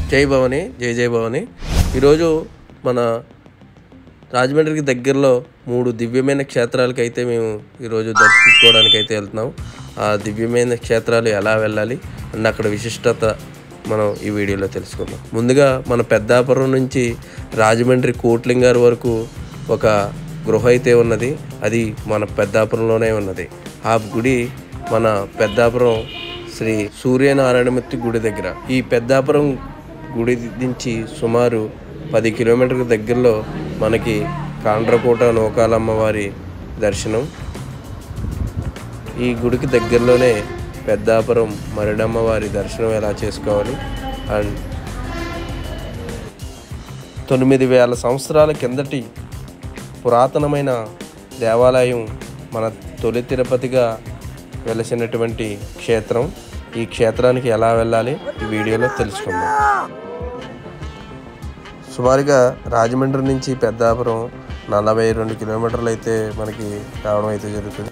జై భవాని జై జై భవాని ఈరోజు మన రాజమండ్రికి దగ్గరలో మూడు దివ్యమైన క్షేత్రాలకి అయితే మేము ఈరోజు దర్శించుకోవడానికి అయితే వెళ్తున్నాం ఆ దివ్యమైన క్షేత్రాలు ఎలా వెళ్ళాలి అండ్ అక్కడ విశిష్టత మనం ఈ వీడియోలో తెలుసుకుందాం ముందుగా మన పెద్దాపురం నుంచి రాజమండ్రి కోట్లింగారు వరకు ఒక గృహ అయితే ఉన్నది అది మన పెద్దాపురంలోనే ఉన్నది ఆ గుడి మన పెద్దాపురం శ్రీ సూర్యనారాయణమూర్తి గుడి దగ్గర ఈ పెద్దాపురం గుడి నుంచి సుమారు పది కిలోమీటర్ల దగ్గరలో మనకి కాండ్రకోట నూకాలమ్మ వారి దర్శనం ఈ గుడికి దగ్గరలోనే పెద్దాపురం మరిడమ్మ వారి దర్శనం ఎలా చేసుకోవాలి అండ్ తొమ్మిది వేల సంవత్సరాల కిందటి పురాతనమైన దేవాలయం మన తొలి తిరుపతిగా వెలసినటువంటి క్షేత్రం ఈ క్షేత్రానికి ఎలా వెళ్ళాలి ఈ వీడియోలో తెలుసుకుందాం సుమారుగా రాజమండ్రి నుంచి పెద్దాపురం నలభై రెండు కిలోమీటర్లు అయితే మనకి రావడం అయితే జరుగుతుంది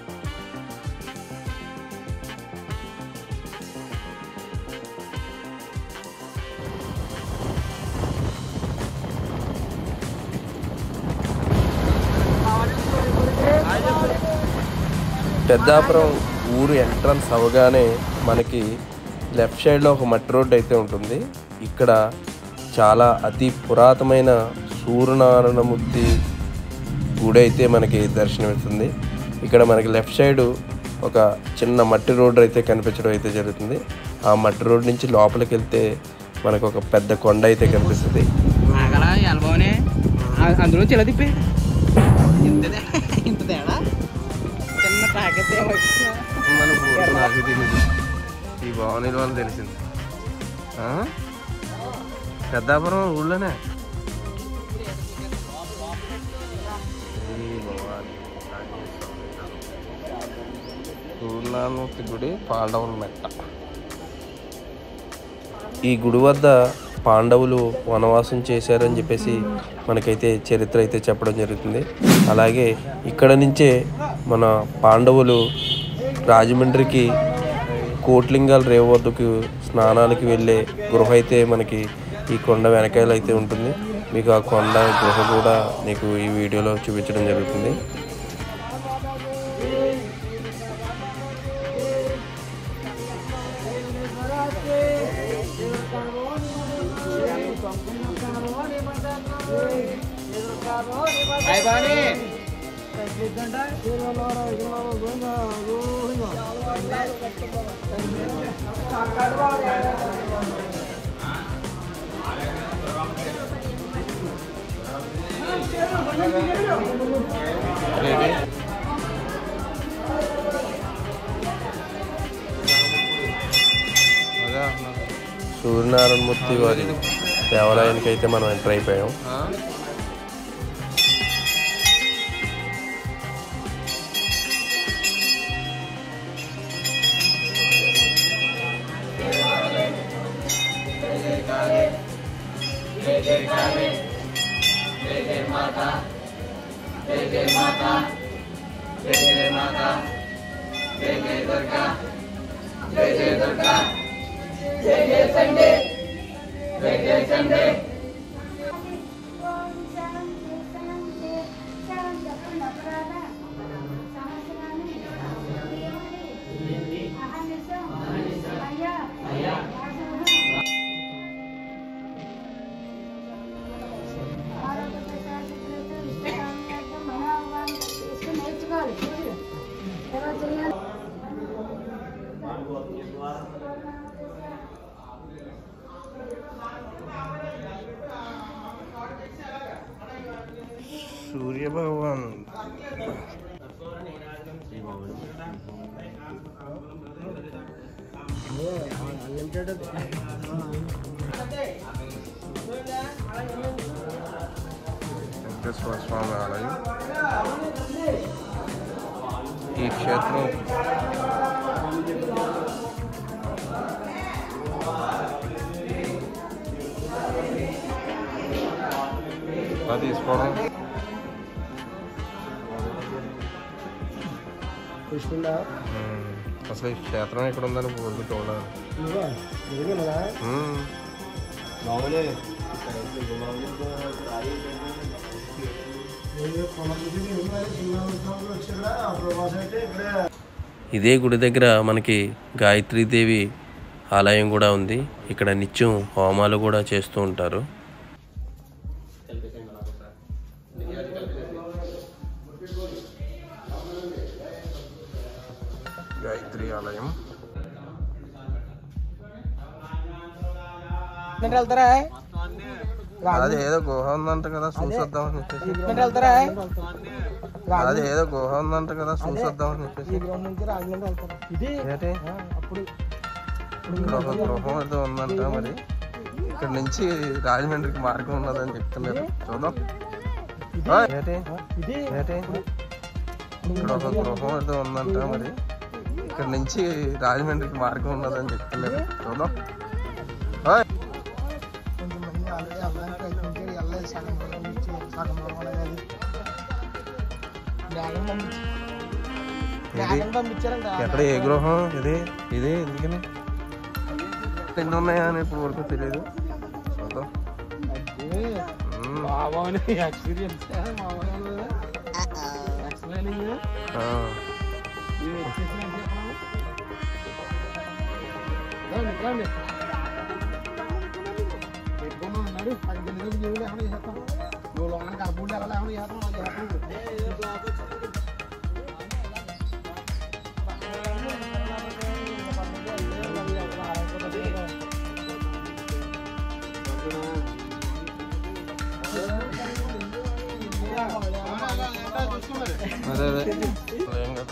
పెద్దాపురం ఊరు ఎంట్రన్స్ అవగానే మనకి లెఫ్ట్ సైడ్లో ఒక మట్టి రోడ్డు అయితే ఉంటుంది ఇక్కడ చాలా అతి పురాతనమైన సూర్యనారాయణమూర్తి గుడి అయితే మనకి దర్శనమిస్తుంది ఇక్కడ మనకి లెఫ్ట్ సైడ్ ఒక చిన్న మట్టి రోడ్డు అయితే కనిపించడం అయితే జరుగుతుంది ఆ మట్టి రోడ్డు నుంచి లోపలికి వెళ్తే మనకు ఒక పెద్ద కొండ అయితే కనిపిస్తుంది ఆగల ఎల్బోనే అందులో చిల్ల తిప్పి ఇంత తేడా ఇంత తేడా చిన్న ప్యాకెట్ ఈ భవానీ వాళ్ళు తెలిసింది ఆ? పెద్దాపురం ఊళ్ళోనే ఈ భవానీ సూర్యనారాయణమూర్తి గుడి పాండవుల మెట్ట ఈ గుడి వద్ద పాండవులు వనవాసం చేశారని చెప్పేసి మనకైతే చరిత్ర అయితే చెప్పడం జరుగుతుంది అలాగే ఇక్కడ నుంచే మన పాండవులు రాజమండ్రికి కోట్లింగాల రేవు వద్దకు స్నానాలకి వెళ్ళే గృహ అయితే మనకి ఈ కొండ వెనకాల అయితే ఉంటుంది మీకు ఆ కొండ గృహ కూడా మీకు ఈ వీడియోలో చూపించడం జరుగుతుంది అయిపోయి సూర్యనారాయణమూర్తి వారి దేవాలయానికి అయితే మనం ఎంటర్ అయిపోయాం సూర్య భగవాన్ వెంకటేశ్వర స్వామి ఆలయం ఈ క్షేత్రం అది తీసుకోవడం తీసుకుందా ఉమ్, అసలు ఈ క్షేత్రం ఎక్కడ ఉందని పూర్తి చూడాలి నువ్వా జరిగినదా ఉమ్, ఇదే గుడి దగ్గర మనకి గాయత్రీదేవి ఆలయం కూడా ఉంది ఇక్కడ నిత్యం హోమాలు కూడా చేస్తూ ఉంటారు గాయత్రి ఆలయం వెళ్తారా అది ఏదో గుహ ఉందంట కదా చూసొద్దామని చెప్పేసి వెళ్తారా అది ఏదో గుహ ఉందంట కదా చూసొద్దామని చెప్పేసి నుంచి రాజమండ్రి వెళ్తారు ఇది ఏంటి అప్పుడు ఇక్కడ ఒక గృహం ఏదో ఉందంట మరి ఇక్కడ నుంచి రాజమండ్రికి మార్గం ఉన్నదని చెప్తున్నారు చూద్దాం ఓయ్, ఏంటి ఇది ఏంటి ఇక్కడ ఒక గృహం ఏదో ఉందంట మరి ఇక్కడ నుంచి రాజమండ్రికి మార్గం ఉన్నదని చెప్తున్నారు చూద్దాం ఓయ్, కొంతమంది ఆల్రెడీ అవ్వడానికి ప్రయత్నించారు వెళ్ళలేదు సగం దూరం నుంచి సగం దూరం అనేది వేగం పంపించి ఇది వేగం పంపించారంట ఎక్కడ ఏ గృహం ఇది ఇది ఎందుకని ఎన్ని ఉన్నాయా అని ఇప్పుడు వరకు తెలియదు చూద్దాం ఉమ్, బాబాని ఎక్స్పీరియన్స్ ఎక్స్ప్లెయినింగ్ ఆ, ఇది వచ్చేసి రండి రండి పెట్టుకున్నా ఉన్నాడు పది గంటలకు జీవులు ఏమైనా చేస్తాం నువ్వు లోన కడుపుంటే ఎలా ఏమైనా చేస్తాం అలా అదే అదే ఏం కదా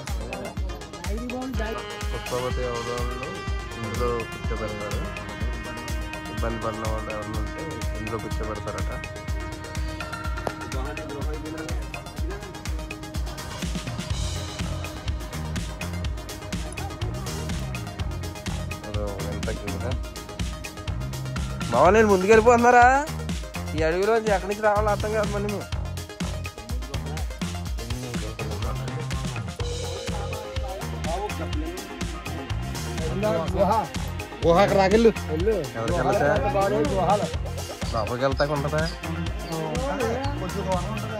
పుష్పవతి అవధానంలో ఇందులో కూర్చోబెడతారు ఇబ్బంది పడిన వాళ్ళు ఎవరైనా ఉంటే ఇందులో కూర్చోబెడతారట అదో ఎంత కింద మామ నేను ముందుకు వెళ్ళిపోతున్నారా ఈ అడవిలో ఎక్కడి నుంచి రావాలో అర్థం కాదు మళ్ళీ మేము గుహకు రాగెళ్ళు ఎవరికి వెళ్తా లోపలికి వెళ్తాక ఉంటుందా కొంచెం దూరం ఉంటుంది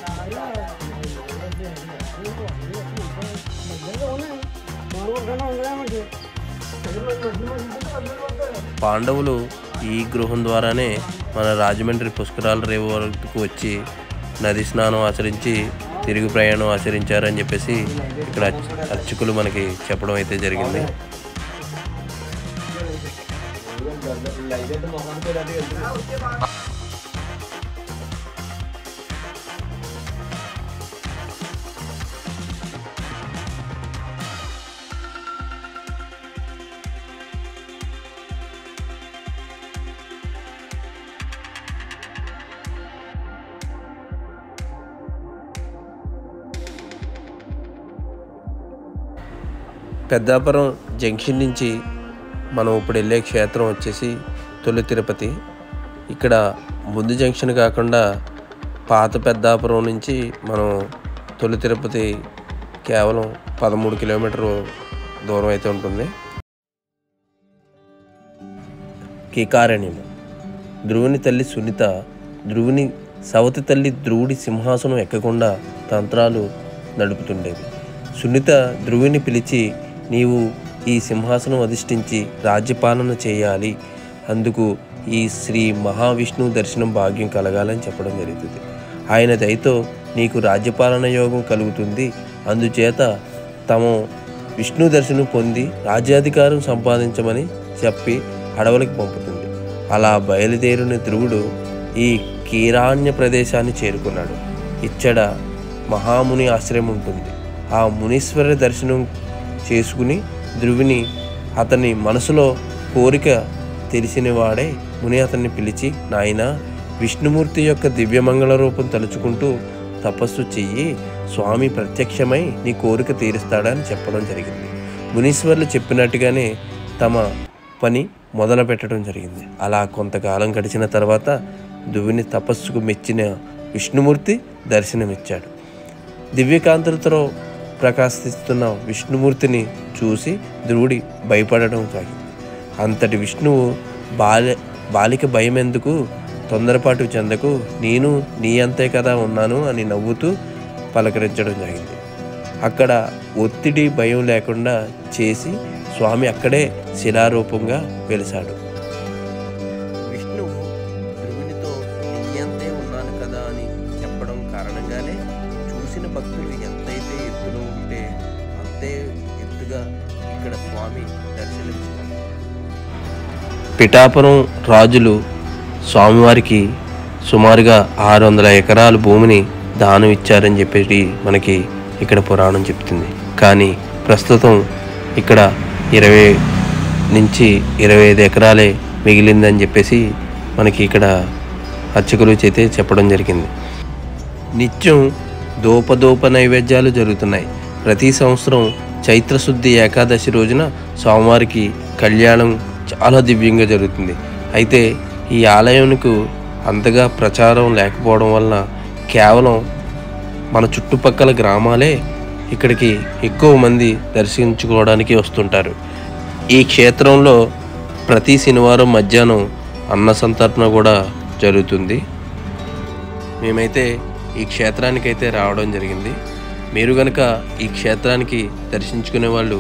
పాండవులు ఈ గృహం ద్వారానే మన రాజమండ్రి పుష్కరాల రేవు వరకు వచ్చి నది స్నానం ఆచరించి తిరుగు ప్రయాణం ఆచరించారని చెప్పేసి ఇక్కడ అర్చ- అర్చకులు మనకి చెప్పడం అయితే జరిగింది పెద్దాపురం జంక్షన్ నుంచి మనం ఇప్పుడు వెళ్ళే క్షేత్రం వచ్చేసి తొలి తిరుపతి ఇక్కడ ముందు జంక్షన్ కాకుండా పాత పెద్దాపురం నుంచి మనం తొలి తిరుపతి కేవలం పదమూడు కిలోమీటర్ దూరం అయితే ఉంటుంది కీకారణ్యం ధ్రువుని తల్లి సునీత ధ్రువుని సవతి తల్లి ధ్రువుడి సింహాసనం ఎక్కకుండా తంత్రాలు నడుపుతుండేది సునీత ధ్రువుని పిలిచి నీవు ఈ సింహాసనం అధిష్ఠించి రాజ్యపాలన చేయాలి అందుకు ఈ శ్రీ మహావిష్ణువు దర్శనం భాగ్యం కలగాలని చెప్పడం జరుగుతుంది ఆయన దయతో నీకు రాజ్యపాలన యోగం కలుగుతుంది అందుచేత తమ విష్ణు దర్శనం పొంది రాజ్యాధికారం సంపాదించమని చెప్పి అడవులకు పంపుతుంది అలా బయలుదేరిన ధ్రువుడు ఈ కీరాణ్య ప్రదేశాన్ని చేరుకున్నాడు ఇచ్చట మహాముని ఆశ్రయం ఉంటుంది ఆ మునీశ్వర దర్శనం చేసుకుని ధ్రువుని అతని మనసులో కోరిక తెలిసిన వాడే ముని అతన్ని పిలిచి నాయనా విష్ణుమూర్తి యొక్క దివ్యమంగళ రూపం తలుచుకుంటూ తపస్సు చెయ్యి స్వామి ప్రత్యక్షమై నీ కోరిక తీరుస్తాడని చెప్పడం జరిగింది మునీశ్వర్లు చెప్పినట్టుగానే తమ పని మొదలు పెట్టడం జరిగింది అలా కొంతకాలం గడిచిన తర్వాత దువ్విని తపస్సుకు మెచ్చిన విష్ణుమూర్తి దర్శనమిచ్చాడు దివ్యకాంతులతో ప్రకాశిస్తున్న విష్ణుమూర్తిని చూసి ధ్రువుడి భయపడడం సాగింది అంతటి విష్ణువు బాల్య బాలిక భయం ఎందుకు తొందరపాటు చెందకు నేను నీ అంతే కదా ఉన్నాను అని నవ్వుతూ పలకరించడం జరిగింది అక్కడ ఒత్తిడి భయం లేకుండా చేసి స్వామి అక్కడే శిలారూపంగా వెలిశాడు విష్ణువు ధ్రువునితో నీ అంతే ఉన్నాను కదా అని చెప్పడం కారణంగానే చూసిన భక్తులు ఎంతైతే ఎత్తులో ఉంటే అంతే ఎత్తుగా ఇక్కడ స్వామి దర్శనమిస్తారు పిఠాపురం రాజులు స్వామివారికి సుమారుగా ఆరు వందల ఎకరాల భూమిని దానం ఇచ్చారని చెప్పేసి మనకి ఇక్కడ పురాణం చెప్తుంది కానీ ప్రస్తుతం ఇక్కడ ఇరవై నుంచి ఇరవై ఐదు ఎకరాలే మిగిలిందని చెప్పేసి మనకి ఇక్కడ అర్చకులు చేతే చెప్పడం జరిగింది నిత్యం దోపదోప నైవేద్యాలు జరుగుతున్నాయి ప్రతి సంవత్సరం చైత్రశుద్ధి ఏకాదశి రోజున స్వామివారికి కళ్యాణం చాలా దివ్యంగా జరుగుతుంది అయితే ఈ ఆలయానికి అంతగా ప్రచారం లేకపోవడం వలన కేవలం మన చుట్టుపక్కల గ్రామాలే ఇక్కడికి ఎక్కువ మంది దర్శించుకోవడానికి వస్తుంటారు ఈ క్షేత్రంలో ప్రతి శనివారం మధ్యాహ్నం అన్న సంతర్పణ కూడా జరుగుతుంది మేమైతే ఈ క్షేత్రానికి అయితే రావడం జరిగింది మీరు కనుక ఈ క్షేత్రానికి దర్శించుకునే వాళ్ళు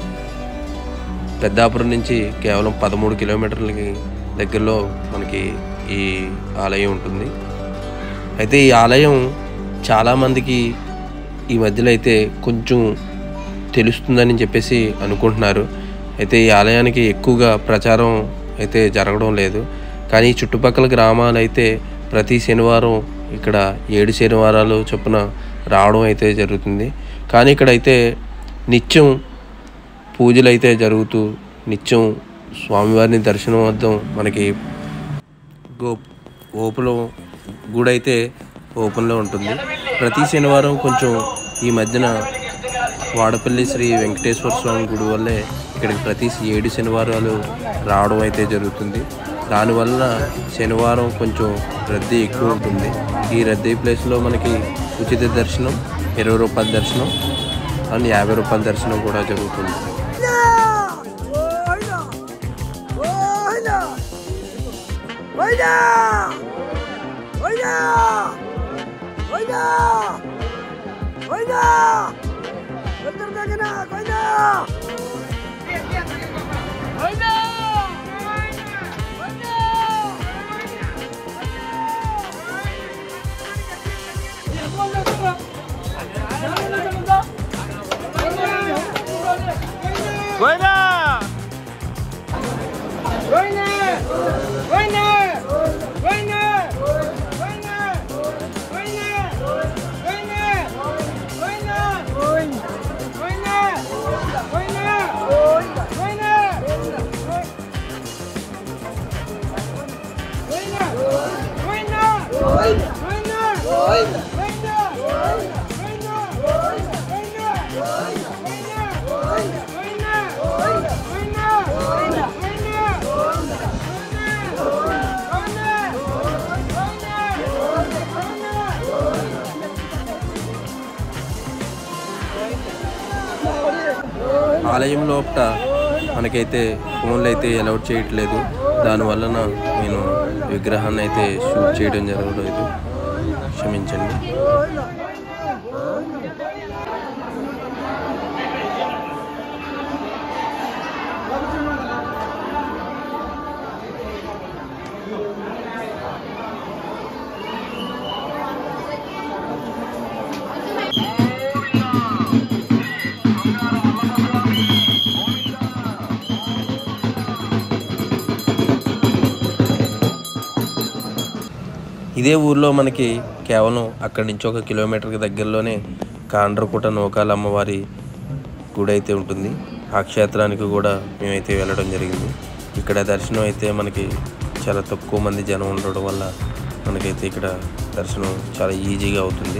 పెద్దాపురం నుంచి కేవలం పదమూడు కిలోమీటర్లకి దగ్గరలో మనకి ఈ ఆలయం ఉంటుంది అయితే ఈ ఆలయం చాలామందికి ఈ మధ్యలో అయితే కొంచెం తెలుస్తుందని చెప్పేసి అనుకుంటున్నారు అయితే ఈ ఆలయానికి ఎక్కువగా ప్రచారం అయితే జరగడం లేదు కానీ ఈ చుట్టుపక్కల గ్రామాలు అయితే ప్రతి శనివారం ఇక్కడ ఏడు శనివారాలు చొప్పున రావడం అయితే జరుగుతుంది కానీ ఇక్కడైతే నిత్యం పూజలు అయితే జరుగుతూ నిత్యం స్వామివారిని దర్శనం వద్దాం మనకి గో ఓపెన్ గుడి అయితే ఓపెన్లో ఉంటుంది ప్రతి శనివారం కొంచెం ఈ మధ్యన వాడపల్లి శ్రీ వెంకటేశ్వర స్వామి గుడి వల్లే ఇక్కడికి ప్రతి ఏడు శనివారాలు రావడం అయితే జరుగుతుంది దానివల్ల శనివారం కొంచెం రద్దీ ఎక్కువ ఉంటుంది ఈ రద్దీ ప్లేస్లో మనకి ఉచిత దర్శనం ఇరవై రూపాయల దర్శనం అండ్ యాభై రూపాయల దర్శనం కూడా జరుగుతుంది ఆలయం లోపల మనకైతే ఫోన్లు అయితే అలౌట్ చేయట్లేదు దానివలన నేను విగ్రహాన్ని అయితే షూట్ చేయడం జరగలేదు క్షమించండి ఇదే ఊర్లో మనకి కేవలం అక్కడి నుంచి ఒక కిలోమీటర్కి దగ్గరలోనే కాండ్రకుట నూకాల అమ్మవారి గుడి అయితే ఉంటుంది ఆ క్షేత్రానికి కూడా మేమైతే వెళ్ళడం జరిగింది ఇక్కడ దర్శనం అయితే మనకి చాలా తక్కువ మంది జనం ఉండడం వల్ల మనకైతే ఇక్కడ దర్శనం చాలా ఈజీగా అవుతుంది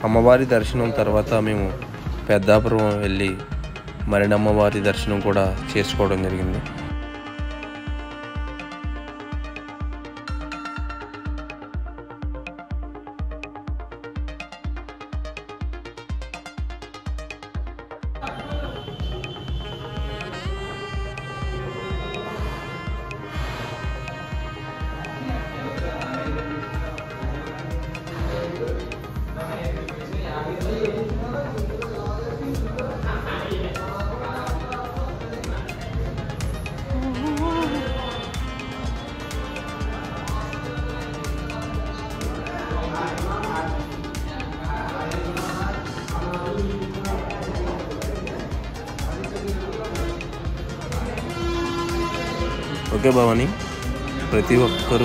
అమ్మవారి దర్శనం తర్వాత మేము పెద్దాపురం వెళ్ళి మరినమ్మవారి దర్శనం కూడా చేసుకోవడం జరిగింది ఓకే భవాని ప్రతి ఒక్కరూ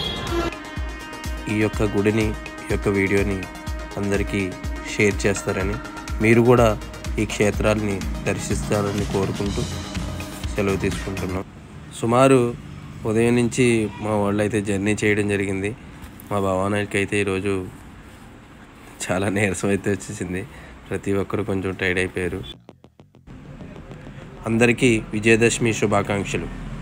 ఈ యొక్క గుడిని ఈ యొక్క వీడియోని అందరికీ షేర్ చేస్తారని మీరు కూడా ఈ క్షేత్రాన్ని దర్శిస్తారని కోరుకుంటూ సెలవు తీసుకుంటున్నాం సుమారు ఉదయం నుంచి మా వాళ్ళు అయితే జర్నీ చేయడం జరిగింది మా భవానానికి అయితే ఈరోజు చాలా నీరసం అయితే వచ్చేసింది ప్రతి ఒక్కరు కొంచెం టైర్డ్ అయిపోయారు అందరికీ విజయదశమి శుభాకాంక్షలు